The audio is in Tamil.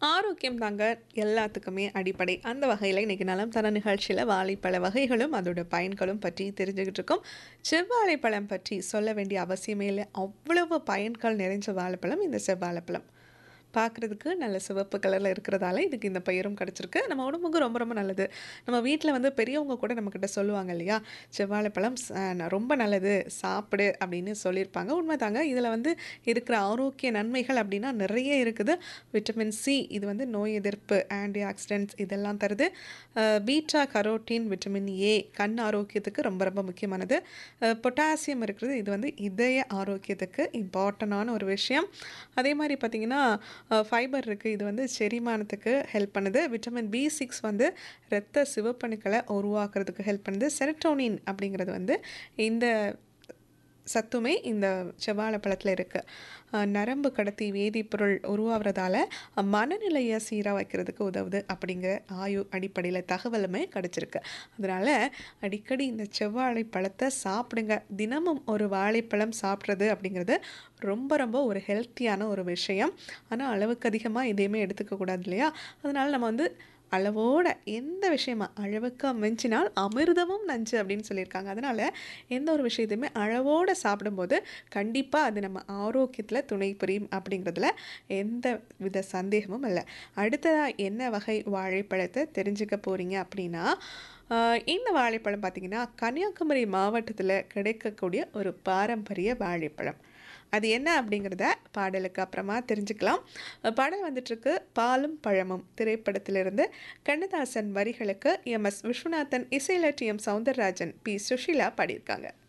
ஆரோக்கியம் தாங்க எல்லாத்துக்குமே அடிப்படை அந்த வகையில் இன்றைக்கி நலம் தர நிகழ்ச்சியில் வாழைப்பழ வகைகளும் அதோட பயன்களும் பற்றி தெரிஞ்சுக்கிட்டு இருக்கோம் செவ்வாழைப்பழம் பற்றி சொல்ல வேண்டிய அவசியமே இல்லை அவ்வளவு பயன்கள் நிறைஞ்ச வாழைப்பழம் இந்த செவ்வாழைப்பழம் பார்க்குறதுக்கு நல்ல சிவப்பு கலரில் இருக்கிறதால இதுக்கு இந்த பெயரும் கிடச்சிருக்கு நம்ம உடம்புக்கு ரொம்ப ரொம்ப நல்லது நம்ம வீட்டில் வந்து பெரியவங்க கூட நம்மக்கிட்ட சொல்லுவாங்க இல்லையா செவ்வாழைப்பழம் ச- ந- ரொம்ப நல்லது சாப்பிடு அப்படின்னு சொல்லியிருப்பாங்க உண்மைதாங்க இதில் வந்து இருக்கிற ஆரோக்கிய நன்மைகள் அப்படின்னா நிறைய இருக்குது விட்டமின் சி இது வந்து நோய் எதிர்ப்பு ஆன்டி ஆக்சிடென்ட்ஸ் இதெல்லாம் தருது பீட்டா கரோட்டின் விட்டமின் ஏ கண் ஆரோக்கியத்துக்கு ரொம்ப ரொம்ப முக்கியமானது பொட்டாசியம் இருக்கிறது இது வந்து இதய ஆரோக்கியத்துக்கு இம்பார்ட்டண்டான ஒரு விஷயம் அதே மாதிரி பார்த்திங்கன்னா ஃபைபர் இருக்குது இது வந்து செரிமானத்துக்கு ஹெல்ப் பண்ணுது விட்டமின் பி சிக்ஸ் வந்து இரத்த சிவப்பணுக்களை உருவாக்குறதுக்கு ஹெல்ப் பண்ணுது செரட்டோனின் அப்படிங்கிறது வந்து இந்த சத்துமே இந்த செவ்வாழைப்பழத்தில் இருக்குது நரம்பு கடத்தி வேதிப்பொருள் உருவாகிறதால மனநிலையை சீராக வைக்கிறதுக்கு உதவுது அப்படிங்கிற ஆயு அடிப்படையில் தகவலுமே கிடச்சிருக்கு அதனால் அடிக்கடி இந்த செவ்வாழை பழத்தை சாப்பிடுங்க தினமும் ஒரு வாழைப்பழம் சாப்பிட்றது அப்படிங்கிறது ரொம்ப ரொம்ப ஒரு ஹெல்த்தியான ஒரு விஷயம் ஆனால் அளவுக்கு அதிகமாக எதையுமே எடுத்துக்கக்கூடாது இல்லையா அதனால் நம்ம வந்து அளவோட எந்த விஷயமா அளவுக்கு மிஞ்சினால் அமிர்தமும் நஞ்சு அப்படின்னு சொல்லியிருக்காங்க அதனால் எந்த ஒரு விஷயத்தையுமே அளவோடு சாப்பிடும்போது கண்டிப்பாக அது நம்ம ஆரோக்கியத்தில் துணை புரியும் அப்படிங்கிறதுல எந்த வித சந்தேகமும் இல்லை அடுத்ததாக என்ன வகை வாழைப்பழத்தை தெரிஞ்சுக்க போகிறீங்க அப்படின்னா ஆஹ் இந்த வாழைப்பழம் பார்த்திங்கன்னா கன்னியாகுமரி மாவட்டத்தில் கிடைக்கக்கூடிய ஒரு பாரம்பரிய வாழைப்பழம் அது என்ன அப்படிங்கிறத பாடலுக்கு அப்புறமா தெரிஞ்சுக்கலாம் பாடல் வந்துட்டுருக்கு பாலும் பழமும் திரைப்படத்திலிருந்து கண்ணதாசன் வரிகளுக்கு எம் எஸ் விஸ்வநாதன் இசையில T M Soundararajan P Susheela பாடியிருக்காங்க